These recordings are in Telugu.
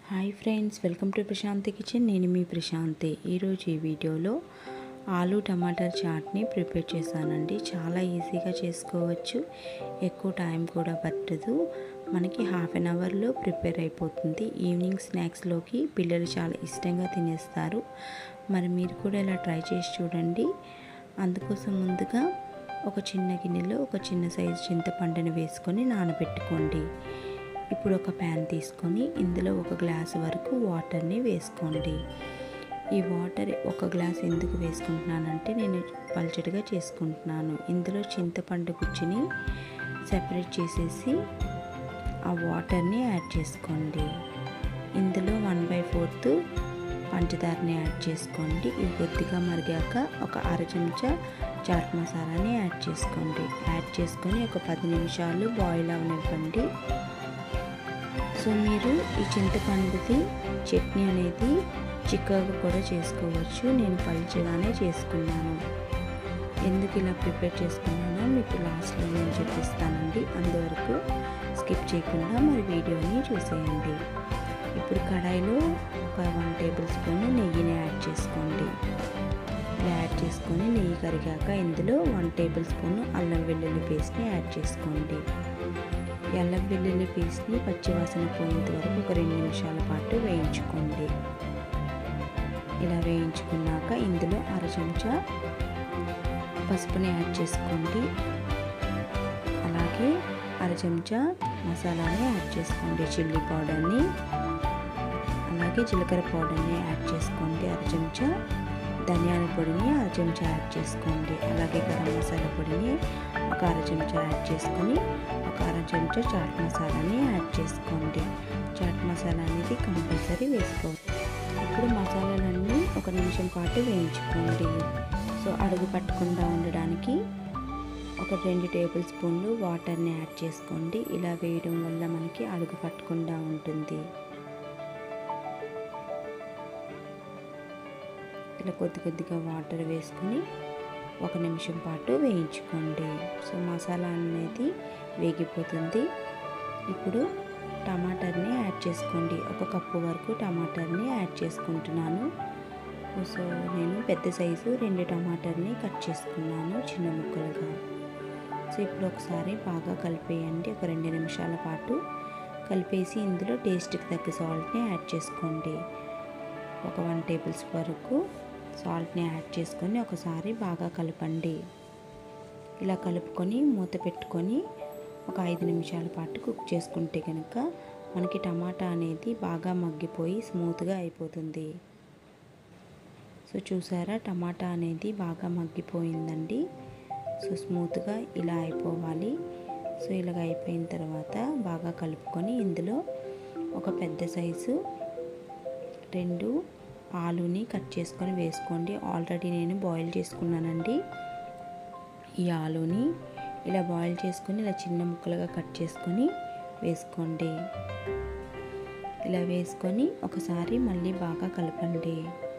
hi friends welcome to Prashanti kitchen నేను మీ ప్రశాంతి ఈరోజు ఈ వీడియోలో ఆలు టమాటర్ చాట్ని ప్రిపేర్ చేశానండి చాలా ఈజీగా చేసుకోవచ్చు ఎక్కువ టైం కూడా పట్టదు మనకి హాఫ్ అన్ అవర్లో ప్రిపేర్ అయిపోతుంది ఈవినింగ్ స్నాక్స్లోకి పిల్లలు చాలా ఇష్టంగా తినేస్తారు మరి మీరు కూడా ఇలా ట్రై చేసి చూడండి అందుకోసం ముందుగా ఒక చిన్న గిన్నెలో ఒక చిన్న సైజు చింతపండుని వేసుకొని నానబెట్టుకోండి ఇప్పుడు ఒక ప్యాన్ తీసుకొని ఇందులో ఒక గ్లాస్ వరకు వాటర్ని వేసుకోండి ఈ వాటర్ ఒక గ్లాస్ ఎందుకు వేసుకుంటున్నానంటే నేను పల్చడిగా చేసుకుంటున్నాను ఇందులో చింతపండు గుజ్జుని సెపరేట్ చేసేసి ఆ వాటర్ని యాడ్ చేసుకోండి ఇందులో వన్ బై ఫోర్త్ పంచదారని యాడ్ చేసుకోండి ఇవి కొద్దిగా మరిగాక ఒక అర చెంచా చాట్ మసాలాని యాడ్ చేసుకోండి యాడ్ చేసుకొని ఒక పది నిమిషాలు బాయిల్ అవనివ్వండి సో మీరు ఈ చింతపండుది చట్నీ అనేది చిక్కగా కూడా చేసుకోవచ్చు నేను పలుచగానే చేసుకున్నాను ఎందుకు ఇలా ప్రిపేర్ చేసుకున్నానో మీకు లాస్ట్లో నేను చెప్పిస్తానండి అందువరకు స్కిప్ చేయకుండా మరి వీడియోని చూసేయండి ఇప్పుడు కడాయిలో ఒక వన్ టేబుల్ స్పూన్ నెయ్యిని యాడ్ చేసుకోండి ఇలా యాడ్ చేసుకొని నెయ్యి కరిగాక ఇందులో వన్ టేబుల్ స్పూన్ అల్లం వెల్లుల్లి పేస్ట్ని యాడ్ చేసుకోండి అల్లం వెల్లుల్లి పేస్ట్ని పచ్చివాసన పోయేంత వరకు ఒక రెండు నిమిషాల పాటు వేయించుకోండి ఇలా వేయించుకున్నాక ఇందులో అర చెంచా పసుపుని యాడ్ చేసుకోండి అలాగే అర చెంచా మసాలాని యాడ్ చేసుకోండి చిల్లీ పౌడర్ని అలాగే జీలకర్ర పౌడర్ని యాడ్ చేసుకోండి అర చెంచా ధనియాల పొడిని అర చెంచా యాడ్ చేసుకోండి అలాగే గరం మసాలా పొడిని ఒక అర చెంచా యాడ్ చేసుకొని ఒక అర చెంచా చాట్ మసాలాని యాడ్ చేసుకోండి చాట్ మసాలా అనేది కంపల్సరీ వేసుకోవాలి ఇప్పుడు మసాలాలన్నీ ఒక నిమిషం పాటు వేయించుకోండి సో అడుగు పట్టకుండా ఉండడానికి ఒక రెండు టేబుల్ స్పూన్లు వాటర్ని యాడ్ చేసుకోండి ఇలా వేయడం వల్ల మనకి అడుగు పట్టకుండా ఉంటుంది ఇలా కొద్ది కొద్దిగా వాటర్ వేసుకొని ఒక నిమిషం పాటు వేయించుకోండి సో మసాలా అనేది వేగిపోతుంది ఇప్పుడు టమాటాని యాడ్ చేసుకోండి ఒక కప్పు వరకు టమాటాని యాడ్ చేసుకుంటున్నాను సో నేను పెద్ద సైజు రెండు టమాటాని కట్ చేసుకున్నాను చిన్న ముక్కలుగా సో ఇప్పుడు ఒకసారి బాగా కలిపేయండి ఒక రెండు నిమిషాల పాటు కలిపేసి ఇందులో టేస్ట్కి తగ్గ సాల్ట్ని యాడ్ చేసుకోండి ఒక వన్ టేబుల్ స్పూన్ వరకు సాల్ట్ని యాడ్ చేసుకొని ఒకసారి బాగా కలపండి ఇలా కలుపుకొని మూత పెట్టుకొని ఒక ఐదు నిమిషాల పాటు కుక్ చేసుకుంటే కనుక మనకి టమాటా అనేది బాగా మగ్గిపోయి స్మూత్గా అయిపోతుంది సో చూసారా టమాటా అనేది బాగా మగ్గిపోయిందండి సో స్మూత్గా ఇలా అయిపోవాలి సో ఇలాగ అయిపోయిన తర్వాత బాగా కలుపుకొని ఇందులో ఒక పెద్ద సైజు రెండు ఆలుని కట్ చేసుకొని వేసుకోండి ఆల్రెడీ నేను బాయిల్ చేసుకున్నానండి ఈ ఆలుని ఇలా బాయిల్ చేసుకొని ఇలా చిన్న ముక్కలుగా కట్ చేసుకొని వేసుకోండి ఇలా వేసుకొని ఒకసారి మళ్ళీ బాగా కలపండి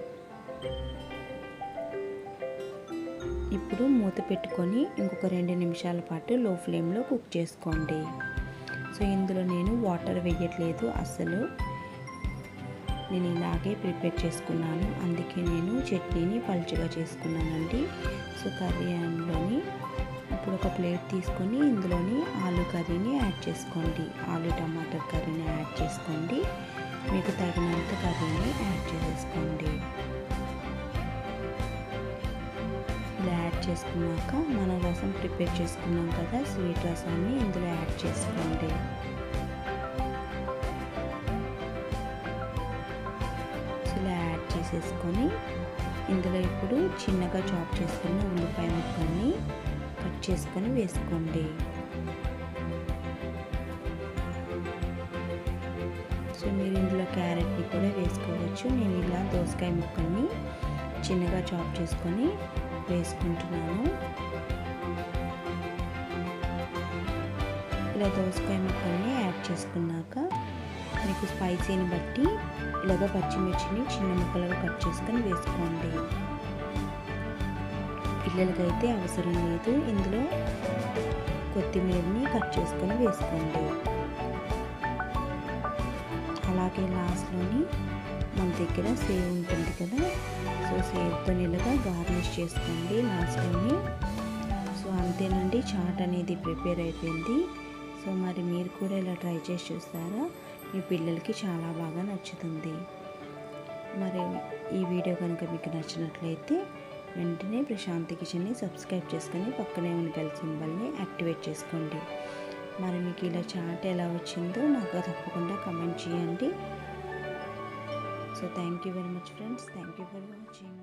ఇప్పుడు మూత పెట్టుకొని ఇంకొక రెండు నిమిషాల పాటు లో ఫ్లేమ్లో కుక్ చేసుకోండి సో ఇందులో నేను వాటర్ వేయట్లేదు అస్సలు నేను ఇలాగే ప్రిపేర్ చేసుకున్నాను అందుకే నేను చట్నీని పలుచగా చేసుకున్నానండి సో కర్రీ అందులోని ఇప్పుడు ఒక ప్లేట్ తీసుకొని ఇందులోని ఆలు కర్రీని యాడ్ చేసుకోండి ఆలు టమాటర్ కర్రీని యాడ్ చేసుకోండి మీకు తగినంత కర్రీని యాడ్ చేసేసుకోండి ఇలా యాడ్ చేసుకున్నాక మన రసం ప్రిపేర్ చేసుకున్నాం కదా స్వీట్ రసాన్ని ఇందులో యాడ్ చేసుకోండి ఇలా యాడ్ చేసేసుకొని ఇందులో ఇప్పుడు చిన్నగా చాప్ చేసుకున్న ఉల్లిపాయ ముక్కల్ని కట్ చేసుకొని వేసుకోండి సో మీరు ఇందులో క్యారెట్ని కూడా వేసుకోవచ్చు నేను ఇలా దోసకాయ ముక్కల్ని చిన్నగా చాప్ చేసుకొని వేసుకుంటున్నాను ఇలా దోసకాయ ముక్కల్ని యాడ్ చేసుకున్నాక మీకు స్పైసీని బట్టి ఇలాగ పచ్చిమిర్చిని చిన్న ముక్కలుగా కట్ చేసుకొని వేసుకోండి పిల్లలకైతే అవసరం లేదు ఇందులో కొత్తిమీరని కట్ చేసుకొని వేసుకోండి అలా అలాగే లాస్ట్లోని మన దగ్గర సేవ్ ఉంటుంది కదా సో సేవ్తో ఇలాగా గార్నిష్ చేసుకోండి లాస్ట్లోని సో అంతేనండి చాట్ అనేది ప్రిపేర్ అయిపోయింది సో మరి మీరు కూడా ఇలా ట్రై చేసి చూస్తారా మీ పిల్లలకి చాలా బాగా నచ్చుతుంది మరి ఈ వీడియో కనుక మీకు నచ్చినట్లయితే వెంటనే ప్రశాంతి కిచెన్ని సబ్స్క్రైబ్ చేసుకొని పక్కనే ఉన్న బెల్ సింబల్ని యాక్టివేట్ చేసుకోండి మరి మీకు ఇలా చాట్ ఎలా వచ్చిందో నాకు తప్పకుండా కమెంట్ చేయండి so thank you very much friends thank you for watching